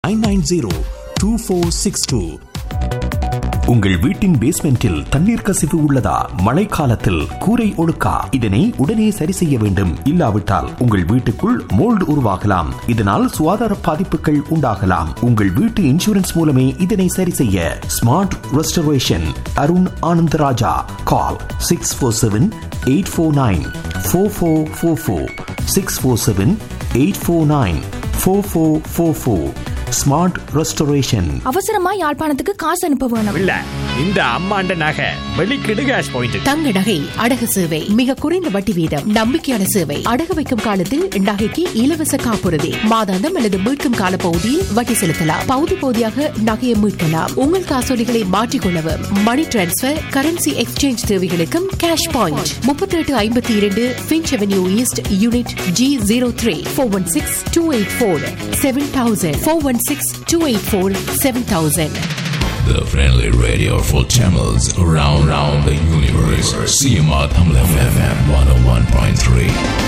Nine nine zero two four six two உங்கள் வீட்டின் பேஸ்மெண்டில் தண்ணீர் கசிவு உள்ளதா மழைக்காலத்தில் கூரை ஒழுக்கா இதனை உடனே சரி செய்ய வேண்டும் இல்லாவிட்டால் உங்கள் வீட்டுக்குள் மோல்டு உருவாகலாம் இதனால் சுகாதார பாதிப்புகள் உண்டாகலாம் உங்கள் வீட்டு இன்சூரன்ஸ் மூலமே இதனை சரி செய்ய smart restoration Arun Anandaraja call six four seven eight four nine four four four four six four seven eight four nine four four four four smart restoration அவசரமா யாழ்ப்பாணத்துக்கு காசு அனுப்ப வேணும் இல்ல இந்த அம்மாண்ட நகை வெளிக்கிடு கேஷ் பாயிண்ட் தங்க நகை அடகு சேவை மிக குறைந்த வட்டி வீதம் நம்பிக்கையான சேவை அடகு வைக்கும் காலத்தில் நகைக்கு இலவச காப்புறுதி மாதாந்தம் அல்லது மீட்கும் கால பகுதியில் வட்டி செலுத்தலாம் பகுதி பகுதியாக நகையை மீட்கலாம் உங்கள் காசோலிகளை மாற்றிக்கொள்ளவும் மணி டிரான்ஸ்பர் கரன்சி எக்ஸ்சேஞ்ச் தேவைகளுக்கும் கேஷ் பாயிண்ட் முப்பத்தி எட்டு ஐம்பத்தி இரண்டு Finch avenue east unit G zero three four one six two eight four seven thousand four one six two eight four seven thousand The friendly radio for channels around, around the universe. CMR Tamil FM 101.3.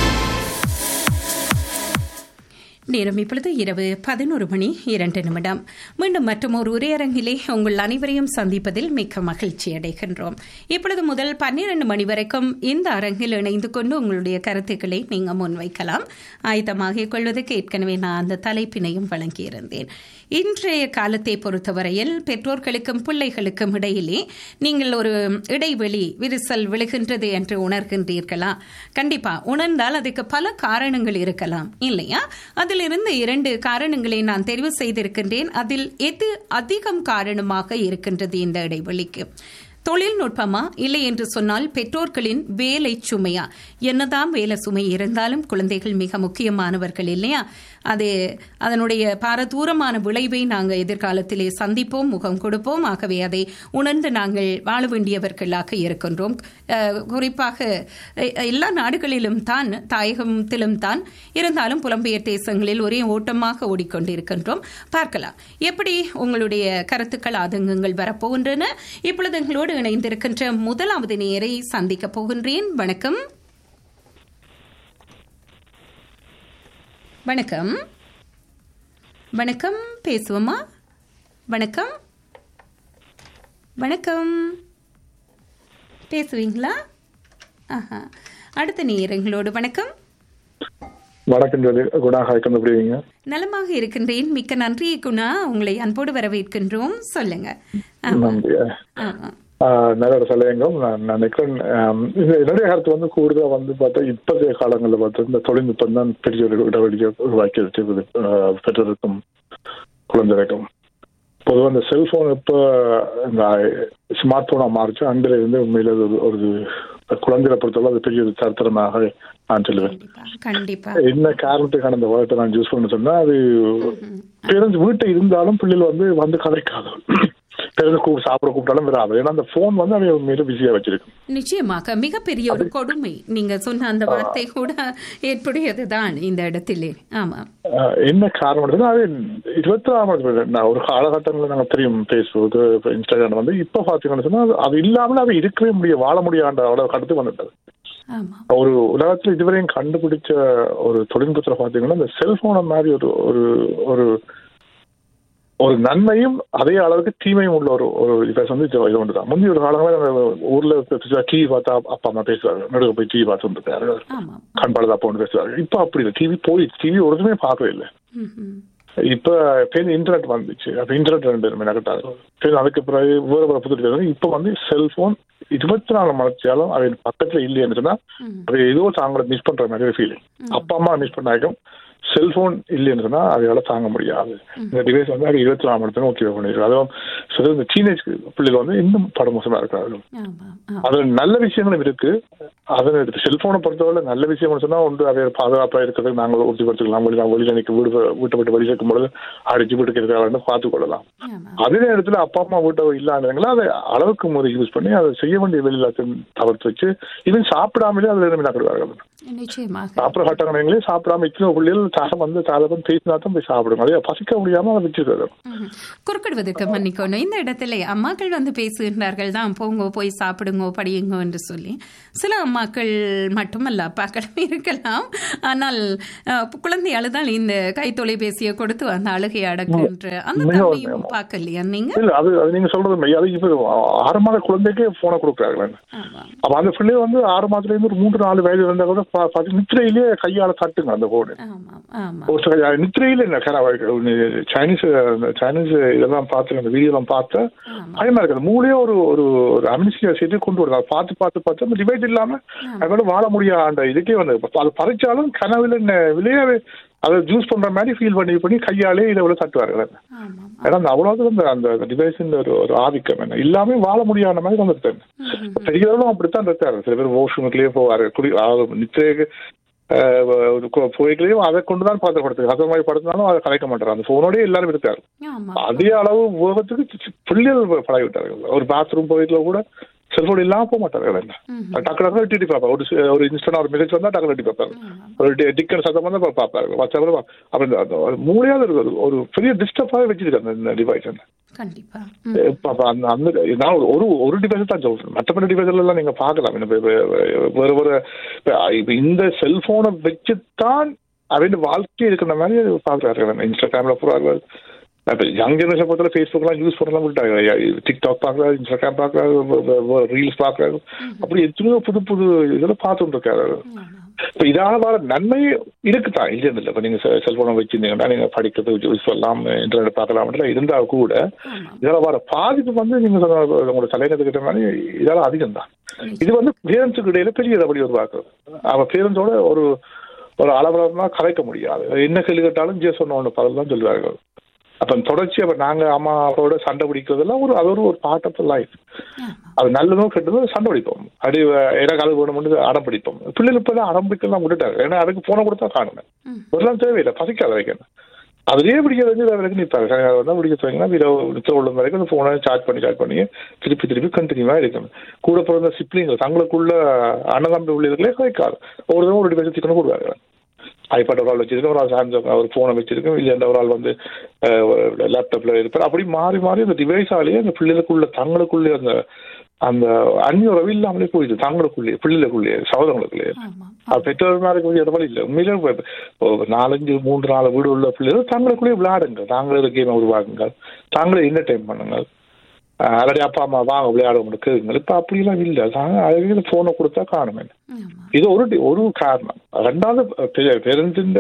நேரம் இப்பொழுது இரவு பதினோரு மணி இரண்டு நிமிடம் மீண்டும் மற்றும் ஒரு உரையரங்கிலே உங்கள் அனைவரையும் சந்திப்பதில் மிக்க மகிழ்ச்சி அடைகின்றோம் இப்பொழுது முதல் பன்னிரண்டு மணி வரைக்கும் இந்த அரங்கில் இணைந்து கொண்டு உங்களுடைய கருத்துக்களை நீங்கள் முன்வைக்கலாம் ஆயத்தமாகிக் கொள்வதற்கு ஏற்கனவே நான் அந்த தலைப்பினையும் வழங்கியிருந்தேன் இன்றைய காலத்தை பொறுத்தவரையில் பெற்றோர்களுக்கும் பிள்ளைகளுக்கும் இடையிலே நீங்கள் ஒரு இடைவெளி விரிசல் விழுகின்றது என்று உணர்கின்றீர்களா கண்டிப்பா உணர்ந்தால் அதுக்கு பல காரணங்கள் இருக்கலாம் இல்லையா அதிலிருந்து இரண்டு காரணங்களை நான் தெரிவு செய்திருக்கின்றேன் அதில் எது அதிகம் காரணமாக இருக்கின்றது இந்த இடைவெளிக்கு தொழில்நுட்பமா இல்லை என்று சொன்னால் பெற்றோர்களின் வேலை சுமையா என்னதான் வேலை சுமை இருந்தாலும் குழந்தைகள் மிக முக்கியமானவர்கள் இல்லையா அது அதனுடைய பாரதூரமான விளைவை நாங்கள் எதிர்காலத்திலே சந்திப்போம் முகம் கொடுப்போம் ஆகவே அதை உணர்ந்து நாங்கள் வாழ வேண்டியவர்களாக இருக்கின்றோம் அஹ், குறிப்பாக அஹ், எல்லா நாடுகளிலும் தான் தாயகத்திலும் தான் இருந்தாலும் புலம்பெயர் தேசங்களில் ஒரே ஓட்டமாக ஓடிக்கொண்டிருக்கின்றோம் பார்க்கலாம் எப்படி உங்களுடைய கருத்துக்கள் ஆதங்கங்கள் வரப்போகின்றன இப்பொழுது எங்களோடு இணைந்திருக்கின்ற முதலாவது நேரை சந்திக்கப் போகின்றேன் வணக்கம் வணக்கம் வணக்கம் பேசுவோமா வணக்கம் வணக்கம் பேசுவீங்களா ஆஹா அடுத்த நேரங்களோடு வணக்கம் வணக்கம் ஜோதி குணா ஹாய்க்கம் எப்படி இருக்கீங்க நலமாக இருக்கின்றேன் மிக்க நன்றி குணா உங்களை அன்போடு வரவேற்கின்றோம் சொல்லுங்க ஆமா. நன்றி ஆமா. ஆஹ் நல்ல ஒரு சலயங்கம் நான் நான் நினைக்கிறேன் ஆம், இது என்னுடைய கருத்து வந்து கூடுதலா வந்து பார்த்தா இப்போதைய காலங்களில் பார்த்தா இந்த தொழில்நுட்பம் தான் பெரிய ஒரு இடைவெளியை உருவாக்கி இருக்குது ஆஹ், பெற்றோருக்கும் குழந்தைகளுக்கும் பொதுவாக இந்த செல்போன் இப்போ இந்த ஸ்மார்ட் போனா மாறிச்சு அன்றில் இருந்து உண்மையில அது ஒரு ஒரு குழந்தைகளை பொறுத்தவரை அது பெரிய ஒரு சரித்திரமாக நான் சொல்லுவேன் கண்டிப்பா கண்டிப்பா என்ன காரணத்துக்கான அந்த வேர்ட்டை நான் யூஸ் பண்ண சொன்னா அது பேரண்ட்ஸ் வீட்டை இருந்தாலும் பிள்ளைகள் வந்து வந்து கதைக்காது பேரண்ட்ஸ் கூப்பிட்டு சாப்பிட கூப்பிட்டாலும் வராது ஏன்னா அந்த ஃபோன் வந்து அவங்க மீது பிஸியா வச்சிருக்கு நிச்சயமாக மிகப்பெரிய ஒரு கொடுமை நீங்க சொன்ன அந்த வார்த்தை கூட ஏற்புடையதுதான் இந்த இடத்திலே ஆமா ஆஹ் என்ன காரணம் அது இருபத்தி ஆறாம் நான் ஒரு காலகட்டங்களில் நாங்கள் தெரியும் ஃபேஸ்புக் இன்ஸ்டாகிராம் வந்து இப்போ பார்த்தீங்கன்னு சொன்னா அது- அது இல்லாமல் அது இருக்கவே முடியும் வாழ முடியாத அவ்வளவு கடத்து வந்துட்டது ஆமா ஒரு உலகத்துல இதுவரையும் கண்டுபிடிச்ச ஒரு தொழில்நுட்பத்துல பாத்தீங்கன்னா இந்த செல்போனை மாதிரி ஒரு ஒரு ஒரு ஒரு நன்மையும் அதே அளவுக்கு தீமையும் உள்ள ஒரு ஒரு இப்ப வந்து இது இது ஒன்றுதான் முந்தைய ஒரு காலங்களில் நம்ம ஊர்ல டிவி பார்த்தா அப்பா அம்மா பேசுவாங்க நடுவில் போய் டிவி பார்த்து வந்துருக்காரு ஆமா கண் பழுதா போன்னு பேசுவாங்க இப்ப அப்படி இல்லை டிவி போய் டிவி ஒருதுமே பார்க்கவே இல்லை ம்ஹும். இப்ப பேர் இன்டர்நெட் வந்துச்சு அப்ப இன்டர்நெட் ரெண்டு மெனக்கட்டாங்க சரி அதுக்கு பிறகு வேற வேற புது device. இப்ப வந்து செல்போன் இருபத்தி நாலு மணிச்சாலும் அவன் பக்கத்துல இல்லைன்னு சொன்னா அது ஏதோ தாங்களை மிஸ் பண்ற மாதிரி ஒரு ஃபீலிங் அப்பா அம்மா மிஸ் பண்ணாக்கும் செல்போன் இல்லைன்னு சொன்னா அதையால தாங்க முடியாது இந்த டிவைஸ் வந்து அது இருபத்தி நாலு மணி நேரம் ஓகே பண்ணிருக்கு அதுவும் சில இந்த டீனேஜ் பிள்ளைகள் வந்து இன்னும் படமோசமா இருக்காங்க ஆமா ஆமா அதுல நல்ல விஷயங்களும் இருக்கு அதுல செல்போனை பொறுத்தவரை நல்ல விஷயம் சொன்னா ஒன்று அதை பாதுகாப்பா இருக்கிறதுக்கு நாங்கள் உறுதிப்படுத்திக்கலாம் வெளியில வெளியில நிக்க வீடு வீட்டை விட்டு வெளியே இருக்கும் பொழுது அடிச்சு வீட்டுக்கு இருக்கிறாங்க பார்த்து கொள்ளலாம் ஆமா அதே நேரத்துல அப்பா அம்மா வீட்டை இல்லாதவங்களா அதை அளவுக்கு முறை யூஸ் பண்ணி அதை செய்ய வேண்டிய வெளியில தவிர்த்து வச்சு இவன் சாப்பிடாமலே அதுல இருந்து நகருவார்கள் நிச்சயமாக சாப்பிட கட்டங்களே சாப்பிடாம இத்தனை பிள்ளைகள் தாகம் வந்து தாகம் பேசினா தான் போய் சாப்பிடுங்க அதே பசிக்க முடியாம அதை வச்சிருக்காரு ம்ஹும். குறுக்கிடுவதற்கு மன்னிக்கணும் இந்த இடத்துல அம்மாக்கள் வந்து பேசுகின்றார்கள் தான் போங்க போய் சாப்பிடுங்க படியுங்க என்று சொல்லி சில அம்மாக்கள் மட்டுமல்ல அப்பாக்களும் இருக்கலாம் ஆனால் அஹ், குழந்தை அழுதால் இந்த கை தொலைபேசியை கொடுத்து அந்த அழுகை அடக்குன்ற அந்த மிக தன்மையும் பார்க்கலையா நீங்க இல்ல அது அது நீங்க சொல்றது மெய். அது இப்ப ஆறு மாத குழந்தைக்கே போனை கொடுக்குறாங்க ஆமா. அப்ப அந்த பிள்ளை வந்து ஆறு மாதத்துல இருந்து ஒரு மூன்று நாலு வயது இருந்தா கூட பா- பாத்து நித்திரையிலேயே கையால தட்டுங்க அந்த போன் ஆமா ஆமா ஒரு சில நித்திரையில என்ன கர- சைனீஸ் அந்த சைனீஸ் இதெல்லாம் பார்த்து அந்த வீடியோலாம் பார்த்து பயமா இருக்குது மூளையே ஒரு ஒரு ஒரு அமினிசியா செய்து கொண்டு வருது அதை பார்த்து பார்த்து பார்த்து அந்த டிவைட் இல்லாம அதோட வாழ முடியாத அந்த இதுக்கே வந்து அது பறிச்சாலும் கனவுல என்ன விளையாடு அதை ஜூஸ் பண்ற மாதிரி ஃபீல் பண்ணி பண்ணி கையாலே இதை விட தட்டுவார்கள் ஆமா ஏன்னா அந்த அவ்வளவு அந்த அந்த டிவைஸின் ஒரு ஒரு ஆதிக்கம் என்ன இல்லாம வாழ முடியாத மாதிரி வந்துருத்தேன் பெரியவர்களும் அப்படித்தான் இருக்காரு சில பேர் வாஷ்ரூமுக்குள்ளேயே போவாரு குடி நித்திரைக்கு போய்களையும் அதை கொண்டுதான் பார்த்து படுத்து அது மாதிரி படுத்தினாலும் அதை கலைக்க மாட்டாரு அந்த போனோடய எல்லாரும் இருக்காரு ஆமா அதே அளவு உலகத்துக்கு சி- சி- பிள்ளைகள் பழகி விட்டார்கள் ஒரு பாத்ரூம் போயிட்டுல கூட செல்போன் இல்லாம போக மாட்டார்கள் என்ன டக்கு டக்கு டிடி பார்ப்பாங்க ஒரு சி- ஒரு இன்ஸ்டன்ட் ஒரு மெசேஜ் வந்தா டக்கு டிடி பார்ப்பாங்க ஒரு டி- டிக்கர் சத்தம் வந்தா பா- பார்ப்பாங்க வாட்ஸ்அப்ல பா- அப்ப இந்த அந்த ஒரு மூளையாவது இருக்குது ஒரு பெரிய டிஸ்டர்பாகவே வச்சிருக்காங்க இந்த டிவைஸ் கண்டிப்பா இப்ப அப்ப அந்த அந்த நான் ஒரு- ஒரு ஒரு டிவைஸ் தான் சொல்றேன் மற்றபடி டிவைஸ் எல்லாம் நீங்க பார்க்கலாம் இப்ப வே- வே- வேற வேற இப்ப இப்ப இந்த செல்போனை வச்சுத்தான் அவன் வாழ்க்கை இருக்கிற மாதிரி பாக்குறாரு இன்ஸ்டாகிராம்ல பூரா இப்ப யங் ஜெனரேஷன் பொறுத்தவரை ஃபேஸ்புக்லாம் யூஸ் பண்ணலாம் விட்டாங்க டிக்டாக் பார்க்கறாரு இன்ஸ்டாகிராம் பார்க்கறாரு ரீல்ஸ் பார்க்கறாரு அப்படி எத்தனையோ புது புது இதெல்லாம் பார்த்துட்டு இருக்காரு இப்ப இதால வர நன்மை இருக்குதான் இல்லைன்னு இல்லை இப்ப நீங்க செல்போனை வச்சிருந்தீங்கன்னா நீங்க படிக்கிறது யூஸ் பண்ணலாம் இன்டர்நெட் பார்க்கலாம் இருந்தா கூட இதால வர பாதிப்பு வந்து நீங்க சொன்ன உங்களோட தலைநகத்துக்கிட்ட மாதிரி இதால அதிகம் தான் இது வந்து பேரண்ட்ஸுக்கு இடையில பெரிய இடைவெளி உருவாக்குது அவன் பேரண்ட்ஸோட ஒரு ஒரு அளவலமா கலைக்க முடியாது என்ன கேள்வி கேட்டாலும் ஜே சொன்ன ஒன்று பதில் தான் சொல்லுவார்கள் அப்ப தொடர்ச்சி அப்ப நாங்க அம்மா அப்பாவோட சண்டை பிடிக்கிறதெல்லாம் ஒரு அது ஒரு ஒரு பார்ட் ஆஃப் லைஃப் அது நல்லதோ கெட்டதோ சண்டை பிடிப்போம் அப்படி எனக்கு அது வேணும்னு அடம் பிடிப்போம் பிள்ளைகள் இப்பதான் அடம் பிடிக்கலாம் விட்டுட்டாங்க ஏன்னா அதுக்கு போன கொடுத்தா காணுங்க ஒருலாம் தேவையில்லை பசிக்காத வைக்கணும் அதுலயே பிடிக்க வந்து வேற வரைக்கும் நிற்பாங்க சாயங்காலம் வந்தா பிடிக்க போய்ங்கன்னா வீர நித்திர உள்ள வரைக்கும் அந்த போனை சார்ஜ் பண்ணி சார்ஜ் பண்ணி திருப்பி திருப்பி கண்டினியூவா இருக்கணும் கூட பிறந்த சிப்ளிங்க தங்களுக்குள்ள அன்னதம்பி உள்ளவர்களே கலைக்காது ஒரு தடவை ஒரு டிவைஸ் சிக்கணும் கொடுவாங்க ஐபேட் ஒரு ஆள் வச்சிருக்கோம் ஒரு ஆள் சாம்சங் ஒரு ஃபோனை வச்சிருக்கோம் இல்லை ஒரு ஆள் வந்து லேப்டாப்ல இருப்பார் அப்படி மாறி மாறி அந்த டிவைஸாலேயே அந்த பிள்ளைகளுக்குள்ள தங்களுக்குள்ளே அந்த அந்த அந்நியுறவு இல்லாமலே போயிடுது தங்களுக்குள்ளேயே பிள்ளைகளுக்குள்ளேயே சகோதரங்களுக்குள்ளேயே அது பெற்றோர்களுக்கு வந்து இடவழி இல்லை உண்மையிலே இப்ப- இப்போ நாலஞ்சு மூன்று நாலு வீடு உள்ள பிள்ளைகள் தங்களுக்குள்ளேயே விளையாடுங்க தாங்களே ஒரு கேமை உருவாக்குங்க தாங்களே என்டர்டைன் பண்ணுங்க ஆல்ரெடி அப்பா அம்மா வாங்க விளையாட கேளுங்க இப்ப அப்படிலாம் இல்லை அதுக்கு போனை கொடுத்தா காணுமே இது ஒரு டி- ஒரு காரணம் ரெண்டாவது பேரண்ட்ஸின்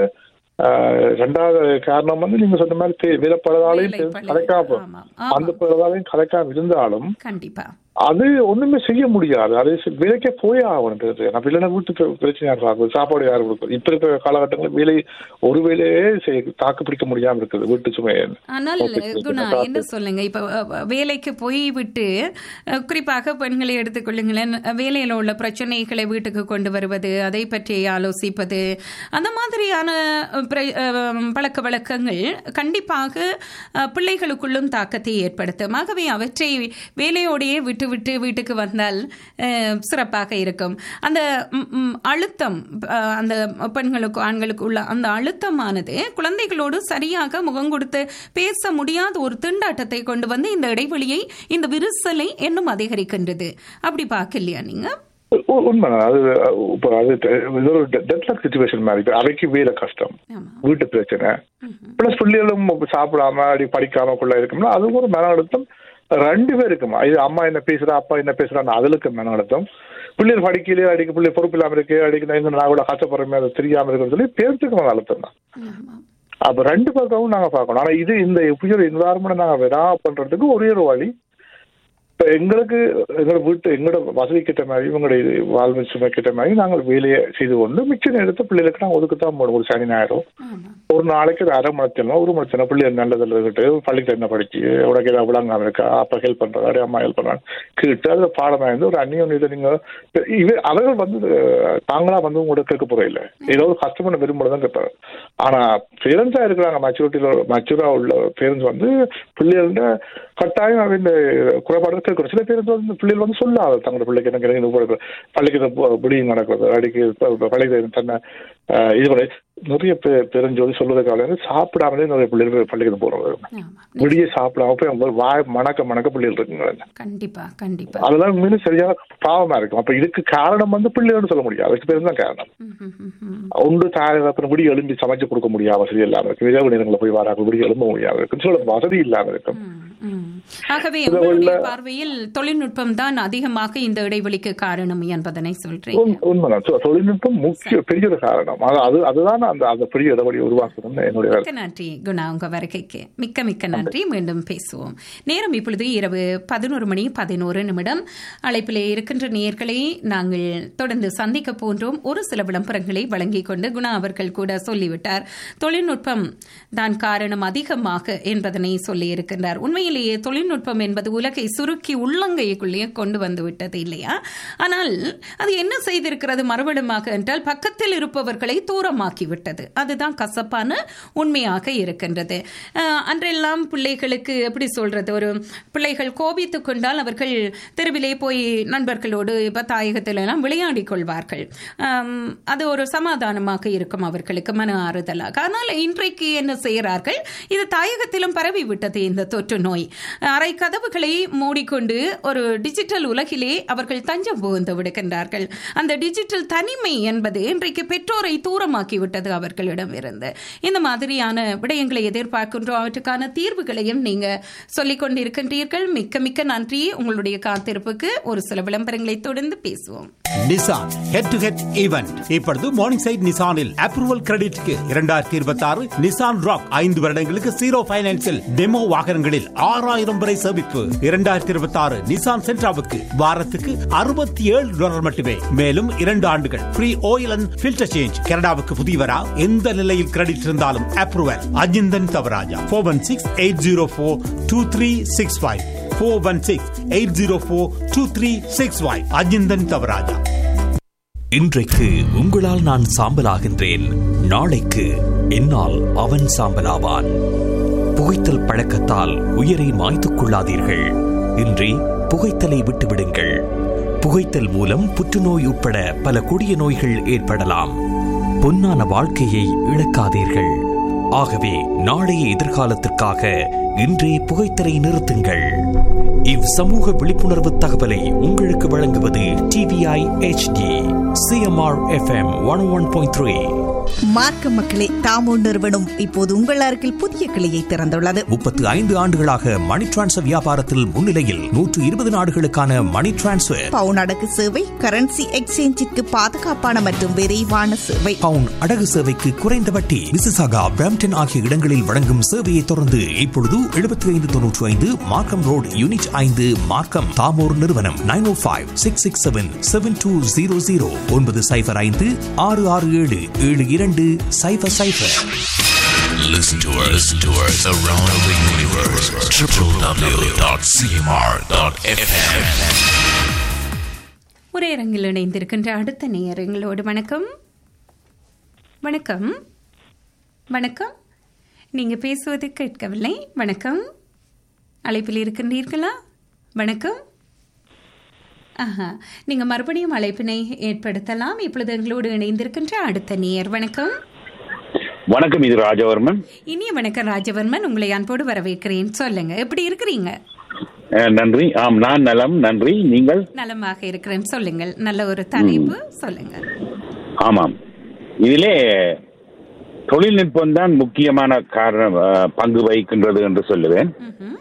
ரெண்டாவது காரணம் வந்து நீங்க சொன்ன மாதிரி பே- வேலைப்படதாலையும் வேலைப்பளு. கலைக்காம ஆமா, அந்த படதாலையும் கலைக்காம இருந்தாலும் கண்டிப்பா அது ஒண்ணுமே செய்ய முடியாது அது சி- வேலைக்கே போய் ஆகணும் நான் இல்லைன்னா வீட்டுக்கு பிரச்சனை யார் பார்க்குது சாப்பாடு யார் கொடுக்குது இப்ப இருக்கிற காலகட்டங்களில் வேலை ஒரு வேலையே செய்ய- தாக்கு பிடிக்க முடியாம இருக்குது வீட்டு சுமை ஆனால் குணா என்ன சொல்லுங்க இப்ப அ, அ, வேலைக்கு போய் விட்டு அ, குறிப்பாக பெண்களை எடுத்துக்கொள்ளுங்களேன் அ, வேலையில உள்ள பிரச்சனைகளை வீட்டுக்கு கொண்டு வருவது அதை பற்றி ஆலோசிப்பது அந்த மாதிரியான அ, பிர- அ, பழக்க வழக்கங்கள் கண்டிப்பாக அ, பிள்ளைகளுக்குள்ளும் தாக்கத்தை ஏற்படுத்தும் ஆகவே அவற்றை வேலையோடையே விட்டு விட்டு வீட்டுக்கு வந்தால் அ, சிறப்பாக இருக்கும் அந்த ம், ம், அழுத்தம் அ, அந்த பெண்களுக்கு ஆண்களுக்கு உள்ள அந்த அழுத்தமானது குழந்தைகளோடு சரியாக முகம் கொடுத்து பேச முடியாத ஒரு திண்டாட்டத்தை கொண்டு வந்து இந்த இடைவெளியை இந்த விரிசலை இன்னும் அதிகரிக்கின்றது அப்படி பார்க்கலையா நீங்க உ- உண்மைதான் அது அஹ், இப்போ அது தெ- இது ஒரு டெட்லாக் சுச்சுவேஷன் மாதிரி இப்ப அவைக்கு வேலை கஷ்டம் ஆமா வீட்டு பிரச்சனை பிளஸ் பிள்ளைகளும் சாப்பிடாம அப்படி படிக்காம குள்ள இருக்கும்னா அது ஒரு மன அழுத்தம் ரெண்டு பேருக்குமா இது அம்மா என்ன பேசுறா அப்பா என்ன பேசுறான்னு அதுக்கு மன அழுத்தம் பிள்ளைகள் படிக்கலையே அடிக்க பிள்ளை பொறுப்பு இல்லாம இருக்கு அடிக்க நான் நான் கூட கஷ்டப்படுறமே அது தெரியாம இருக்குன்னு சொல்லி பேருக்கு மன அழுத்தம் தான் ஆமா அப்ப ரெண்டு பக்கமும் நாங்க பார்க்கணும் ஆனா இது இந்த புதிய என்வாரன்மெண்ட் நாங்க விடா பண்றதுக்கு ஒரே ஒரு வழி இப்ப எங்களுக்கு எங்களோட வீட்டு எங்களோட வசதி கிட்ட மாதிரி இவங்களுடைய வாழ்வு சுமை கிட்ட மாதிரி நாங்கள் வேலையை செய்து கொண்டு மிச்ச நேரத்தை பிள்ளைகளுக்கு நாங்கள் ஒதுக்கத்தான் போடுவோம் ஒரு சனி ஞாயிறும் ஆமா ஒரு நாளைக்கு ஒரு அரை மணித்தனம் ஒரு மணித்தனம் பிள்ளை நல்லதில் இருக்கட்டு பள்ளிக்கு என்ன படிச்சு உனக்கு ஏதாவது விளங்காம இருக்கா அப்பா ஹெல்ப் பண்றதா அப்படியே அம்மா ஹெல்ப் பண்றாங்க கேட்டு அதுல பாடமா இருந்து ஒரு அந்நியம் இதை நீங்க இவ அவர்கள் வந்து அஹ், தாங்களா வந்து உங்களோட கேட்க போற இல்லை ஏதோ ஒரு கஷ்டமான விரும்புறது தான் கேட்பாங்க ஆனா பேரண்ட்ஸா இருக்கிறாங்க மெச்சூரிட்டியில மெச்சூரா உள்ள பேரண்ட்ஸ் வந்து பிள்ளைகளோட கட்டாயம் அவங்க குறைபாடு கேட்கணும் சில பேர் வந்து இந்த பிள்ளைகள் வந்து சொல்லாத தங்களோட பிள்ளைக்கு எனக்கு எனக்கு இது பள்ளிக்கு பிடியும் நடக்கிறது அடிக்கு பள்ளிக்கு தன்னை ஆஹ், இது பண்ணி நிறைய பேர் பெருஞ்சோதி சொல்வதற்காக சாப்பிடாமலே நிறைய பிள்ளைகள் பள்ளிக்கு போறது ஆமா விடிய சாப்பிடாம போய் அவங்க வாய் மணக்க மணக்க பிள்ளைகள் இருக்குங்க கண்டிப்பா கண்டிப்பா அதெல்லாம் மீண்டும் சரியான பாவமா இருக்கும் அப்ப இதுக்கு காரணம் வந்து பிள்ளைகள்னு சொல்ல முடியாது அதுக்கு பேர் தான் காரணம் ம், ம், ம், ம். ஒன்று தாய் அப்புறம் விடிய எழும்பி சமைச்சு கொடுக்க முடியாத வசதி இல்லாம இருக்கு இரவு நேரங்களில் போய் வராங்க விடிய எழும்ப முடியாம இருக்கு சொல்ல வசதி இல்லாம இருக்கும் ம், ம். ஆகவே உங்களுடைய பார்வையில் தொழில்நுட்பம் தான் அதிகமாக இந்த இடைவெளிக்கு காரணம் என்பதனை சொல்றீங்க உண்- உண்மைதான் தொ- தொழில்நுட்பம் முக்கிய பெரிய ஒரு காரணம் அது அது அதுதான் அந்த அந்த பெரிய இடைவெளியை உருவாக்கணும்னு என்னுடைய வேலை. மிக்க நன்றி குணா உங்க வருகைக்கு மிக்க மிக்க நன்றி மீண்டும் பேசுவோம் நேரம் இப்பொழுது இரவு பதினோரு மணி பதினோரு நிமிடம் அழைப்பிலே இருக்கின்ற நேயர்களை நாங்கள் தொடர்ந்து சந்திக்க போன்றோம் ஒரு சில விளம்பரங்களை வழங்கிக் கொண்டு குணா அவர்கள் கூட சொல்லிவிட்டார் தொழில்நுட்பம் தான் காரணம் அதிகமாக என்பதனை சொல்லி இருக்கின்றார் உண்மையிலேயே தொழில்நுட்பம் என்பது உலகை சுருக்கி உள்ளங்கைக்குள்ளேயே கொண்டு வந்து விட்டது இல்லையா ஆனால் அது என்ன செய்திருக்கிறது மறுபடியுமாக என்றால் பக்கத்தில் இருப்பவர்களை தூரமாக்கி விட்டது அதுதான் கசப்பான உண்மையாக இருக்கின்றது அஹ், அன்றெல்லாம் பிள்ளைகளுக்கு எப்படி சொல்றது ஒரு பிள்ளைகள் கோபித்துக் கொண்டால் அவர்கள் தெருவிலே போய் நண்பர்களோடு இப்ப தாயகத்தில் எல்லாம் விளையாடிக் கொள்வார்கள் அம், அது ஒரு சமாதானமாக இருக்கும் அவர்களுக்கு மன ஆறுதலாக ஆனால் இன்றைக்கு என்ன செய்கிறார்கள் இது தாயகத்திலும் பரவி விட்டது இந்த தொற்று நோய் அரை கதவுகளை மூடிக்கொண்டு ஒரு டிஜிட்டல் உலகிலே அவர்கள் தஞ்சம் புகுந்து விடுகின்றார்கள் அந்த டிஜிட்டல் தனிமை என்பது இன்றைக்கு பெற்றோரை தூரமாக்கி விட்டது அவர்களிடம் இருந்து இந்த மாதிரியான விடயங்களை எதிர்பார்க்கின்றோம் அவற்றுக்கான தீர்வுகளையும் நீங்க சொல்லிக் கொண்டிருக்கின்றீர்கள் மிக்க மிக்க நன்றி உங்களுடைய காத்திருப்புக்கு ஒரு சில விளம்பரங்களை தொடர்ந்து பேசுவோம் Nissan head to head event இப்பொழுது மார்னிங் சைட் நிசானில் அப்ரூவல் கிரெடிட்க்கு இரண்டாயிரத்தி இருபத்தி ஆறு நிசான் ராக் ஐந்து வருடங்களுக்கு ஜீரோ பைனான்சில் டெமோ வாகனங்களில் ஆறாயிரம் வரை சேமிப்பு இரண்டாயிரத்தி இருபத்தி ஆறு நிசான் சென்ட்ராவுக்கு வாரத்துக்கு அறுபத்தி ஏழு டாலர் மட்டுமே மேலும் இரண்டு ஆண்டுகள் free oil and filter change கனடாவுக்கு புதியவரா எந்த நிலையில் கிரெடிட் இருந்தாலும் approval Ajinthan Thavaraja four one six eight zero four two three six five four one six eight zero four two three six five Ajinthan Thavaraja இன்றைக்கு உங்களால் நான் சாம்பலாகின்றேன் நாளைக்கு என்னால் அவன் சாம்பலாவான் புகைத்தல் பழக்கத்தால் உயிரை மாய்த்துக் கொள்ளாதீர்கள் இன்றி புகைத்தலை விட்டுவிடுங்கள் புகைத்தல் மூலம் புற்றுநோய் உட்பட பல கொடிய நோய்கள் ஏற்படலாம் பொன்னான வாழ்க்கையை இழக்காதீர்கள் ஆகவே நாளைய எதிர்காலத்திற்காக இன்றே புகைத்தலை நிறுத்துங்கள் இவ் சமூக விழிப்புணர்வு தகவலை உங்களுக்கு வழங்குவது TVI HD CMR FM one one point three மார்க்க மக்களே தாமோ நிறுவனம் இப்போது உங்கள் அருகில் புதிய கிளையை திறந்துள்ளது முப்பத்து ஐந்து ஆண்டுகளாக மணி டிரான்ஸ்ஃபர் வியாபாரத்தில் முன்னிலையில் நூற்று இருபது நாடுகளுக்கான மணி டிரான்ஸ்ஃபர் பவுன் அடகு சேவை கரன்சி எக்ஸ்சேஞ்சிற்கு பாதுகாப்பான மற்றும் விரைவான சேவை பவுன் அடகு சேவைக்கு குறைந்த வட்டி மிசிசாகா பிராம்டன் ஆகிய இடங்களில் வழங்கும் சேவையை தொடர்ந்து இப்பொழுது எழுபத்தி ஐந்து தொன்னூற்றி ஐந்து மார்க்கம் ரோட் யூனிட் ஐந்து மார்க்கம் தாமோர் நிறுவனம் nine O five six six seven seven two zero zero ஒன்பது சைபர் ஐந்து ஆறு ஆறு ஏழு ஏழு இரண்டு சைபர் சைபர் Listen to us, listen to us around the universe. www.cmr.fm. ஒரே அரங்கில் இணைந்திருக்கின்ற அடுத்த நேயரங்களோடு வணக்கம் வணக்கம் வணக்கம் நீங்க பேசுவது கேட்கவில்லை வணக்கம் அழைப்பில் இருக்கின்றீர்களா வணக்கம் ஆஹா நீங்க மறுபடியும் அழைப்பினை ஏற்படுத்தலாம் இப்பொழுது எங்களோடு இணைந்திருக்கின்ற அடுத்த நேயர் வணக்கம் வணக்கம் இது ராஜவர்மன் இனிய வணக்கம் ராஜவர்மன் உங்களை அன்போடு வரவேற்கிறேன் சொல்லுங்க எப்படி இருக்கிறீங்க அஹ், நன்றி ஆம் நான் நலம் நன்றி நீங்கள் நலமாக இருக்கிறேன் சொல்லுங்கள் நல்ல ஒரு தலைப்பு சொல்லுங்க ஆமாம் இதிலே தொழில்நுட்பம் தான் முக்கியமான காரணம் அஹ், பங்கு வகிக்கின்றது என்று சொல்லுவேன் ம்ஹும்.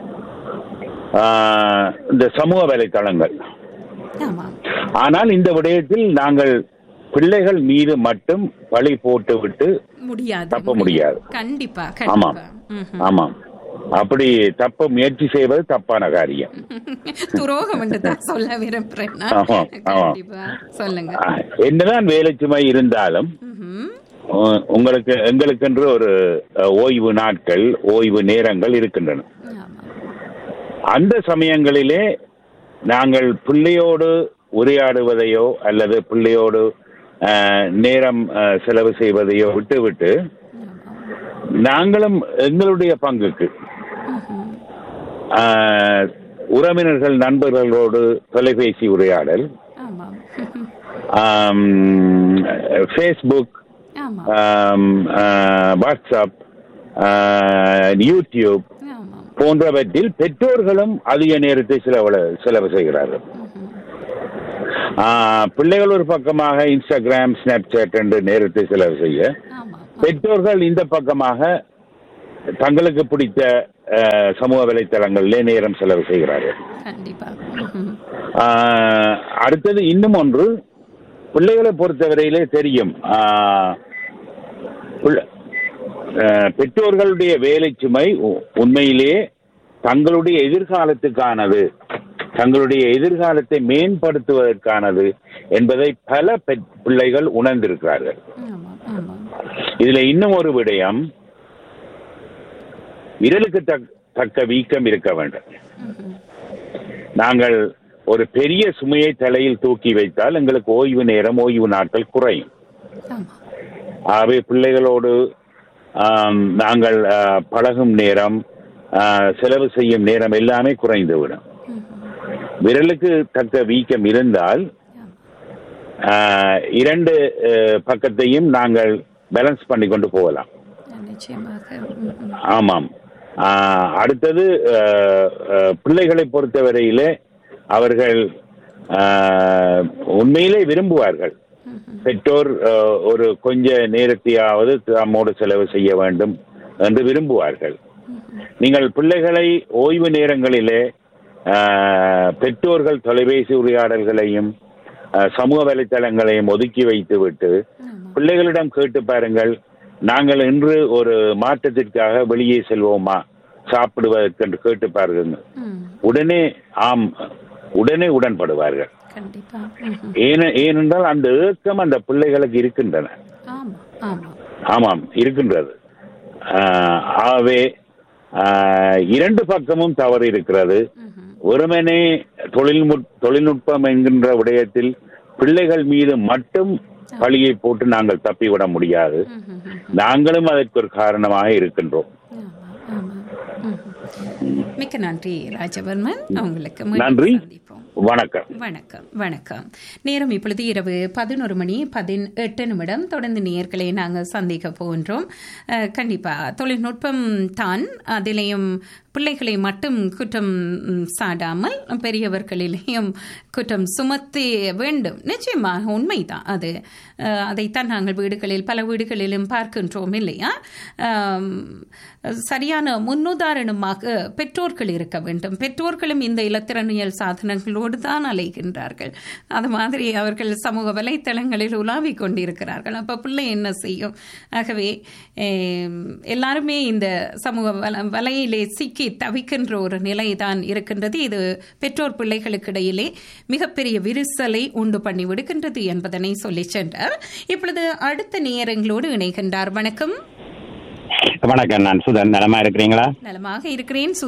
அஹ், இந்த சமூக வலைத்தளங்கள் ஆமாம் ஆனால் இந்த விடயத்தில் நாங்கள் பிள்ளைகள் மீது மட்டும் பழி போட்டுவிட்டு முடியாது தப்ப முடியாது. கண்டிப்பா ஆமாம் கண்டிப்பா ம்ஹும். ஆமாம் அப்படி தப்ப முயற்சி செய்வது தப்பான காரியம் துரோகம் என்று தான் சொல்ல விரும்புறேன் நான். ஆமாம், ஆமாம். கண்டிப்பா சொல்லுங்க அஹ், என்னதான் வேலை சுமை இருந்தாலும் ம்ஹும். உ- உங்களுக்கு எங்களுக்கென்று ஒரு அஹ், ஓய்வு நாட்கள் ஓய்வு நேரங்கள் இருக்கின்றன ஆமாம். அந்த சமயங்களிலே நாங்கள் பிள்ளையோடு உரையாடுவதையோ அல்லது பிள்ளையோடு அஹ், நேரம் அஹ், செலவு செய்வதையோ விட்டுவிட்டு நாங்களும் எங்களுடைய பங்குக்கு ம்ஹும். அஹ், உறவினர்கள் நண்பர்களோடு தொலைபேசி உரையாடல் ஆமாம் ஃபேஸ்புக் ஆமாம் வாட்ஸ்அப் யூடியூப் போன்றவற்றில் பெற்றோர்களும் அதிக நேரத்தை செலவு செலவு செய்கிறார்கள் ஆஹ், பிள்ளைகள் ஒரு பக்கமாக இன்ஸ்டாகிராம் ஸ்னாப்சாட் என்று நேரத்தை செலவு செய்ய பெற்றோர்கள் இந்த பக்கமாக தங்களுக்கு பிடித்த அஹ், சமூக வலைத்தளங்களிலே நேரம் செலவு செய்கிறார்கள் கண்டிப்பா ஆஹ், அடுத்தது இன்னும் ஒன்று பிள்ளைகளை பொறுத்தவரையிலே தெரியும் ஆஹ், பிள்ளை- ஆஹ், பெற்றோர்களுடைய வேலை சுமை உ- உண்மையிலேயே தங்களுடைய எதிர்காலத்துக்கானது தங்களுடைய எதிர்காலத்தை மேம்படுத்துவதற்கானது என்பதை பல பெற்- பிள்ளைகள் உணர்ந்திருக்கிறார்கள் இதுல இன்னும் ஒரு விடயம் விரலுக்கு தக்- தக்க வீக்கம் இருக்க வேண்டும் நாங்கள் ஒரு பெரிய சுமையை தலையில் தூக்கி வைத்தால் எங்களுக்கு ஓய்வு நேரம் ஓய்வு நாட்கள் குறையும் ஆகவே பிள்ளைகளோடு ஆம், நாங்கள் ஆ, பழகும் நேரம் ஆ, செலவு செய்யும் நேரம் எல்லாமே குறைந்துவிடும் விரலுக்கு தக்க வீக்கம் இருந்தால் ஆ, இரண்டு ஆ, பக்கத்தையும் நாங்கள் பேலன்ஸ் பண்ணி கொண்டு போகலாம் நிச்சயமாக ம், ம். ஆமாம் ஆஹ், அடுத்தது ஆஹ், ஆஹ், பிள்ளைகளை பொறுத்தவரையிலே அவர்கள் ஆஹ், உண்மையிலே விரும்புவார்கள் பெற்றோர் ஆஹ், ஒரு கொஞ்ச நேரத்தையாவது தம்மோடு செலவு செய்ய வேண்டும் என்று விரும்புவார்கள் நீங்கள் பிள்ளைகளை ஓய்வு நேரங்களிலே ஆஹ், பெற்றோர்கள் தொலைபேசி உரையாடல்களையும் ஆஹ், சமூக வலைத்தளங்களையும் ஒதுக்கி வைத்துவிட்டு பிள்ளைகளிடம் கேட்டு பாருங்கள் நாங்கள் இன்று ஒரு மாற்றத்திற்காக வெளியே செல்வோமா சாப்பிடுவதற்கு என்று கேட்டு பாருங்கள் உடனே ஆம் உடனே உடன்படுவார்கள் கண்டிப்பா ம், ம். ஏன ஏனென்றால் அந்த ஏக்கம் அந்த பிள்ளைகளுக்கு இருக்கின்றன ஆமா ஆமா ஆமாம் இருக்கின்றது ஆஹ், ஆகவே ஆஹ், இரண்டு பக்கமும் தவறு இருக்கிறது வெறுமனே தொழில்நுட் தொழில்நுட்பம் என்கின்ற விடயத்தில் பிள்ளைகள் மீது மட்டும் பழியை போட்டு நாங்கள் தப்பிவிட முடியாது நாங்களும் அதற்கு ஒரு காரணமாக இருக்கின்றோம் மிக்க நன்றி ராஜவர்மன் உங்களுக்கு மீண்டும் நன்றி சந்திப்போம். வணக்கம் வணக்கம் வணக்கம் நேரம் இப்பொழுது இரவு பதினோரு மணி பதினெட்டு நிமிடம் தொடர்ந்து நேயர்களை நாங்கள் சந்திக்க போகின்றோம் அஹ், கண்டிப்பா தொழில்நுட்பம் தான் அதிலேயும் பிள்ளைகளை மட்டும் குற்றம் ம், சாடாமல் பெரியவர்களிலேயும் குற்றம் சுமத்தி வேண்டும் நிச்சயமாக உண்மைதான் அது அஹ், அதைத்தான் நாங்கள் வீடுகளில் பல வீடுகளிலும் பார்க்கின்றோம் இல்லையா ஆம், சரியான முன்னுதாரணமாக பெற்றோர்கள் இருக்க வேண்டும் பெற்றோர்களும் இந்த இலத்திரனியல் சாதனங்களோடு தான் அலைகின்றார்கள் அது மாதிரி அவர்கள் சமூக வலைத்தளங்களில் உலாவிக் கொண்டிருக்கிறார்கள் அப்போ பிள்ளை என்ன செய்யும் ஆகவே ஏம், எல்லாருமே இந்த சமூக வல வலையிலே சிக்கி தவிக்கின்ற ஒரு நிலை தான் இருக்கின்றது இது பெற்றோர் பிள்ளைகளுக்கு இடையிலே மிகப்பெரிய விரிசலை உண்டு பண்ணி விடுகின்றது என்பதனை சொல்லி சென்றார் இப்பொழுது அடுத்த நேரங்களோடு இணைகின்றார் வணக்கம் வணக்கம் நான் சுதன் நலமா இருக்கிறீங்களா நலமாக இருக்கிறேன்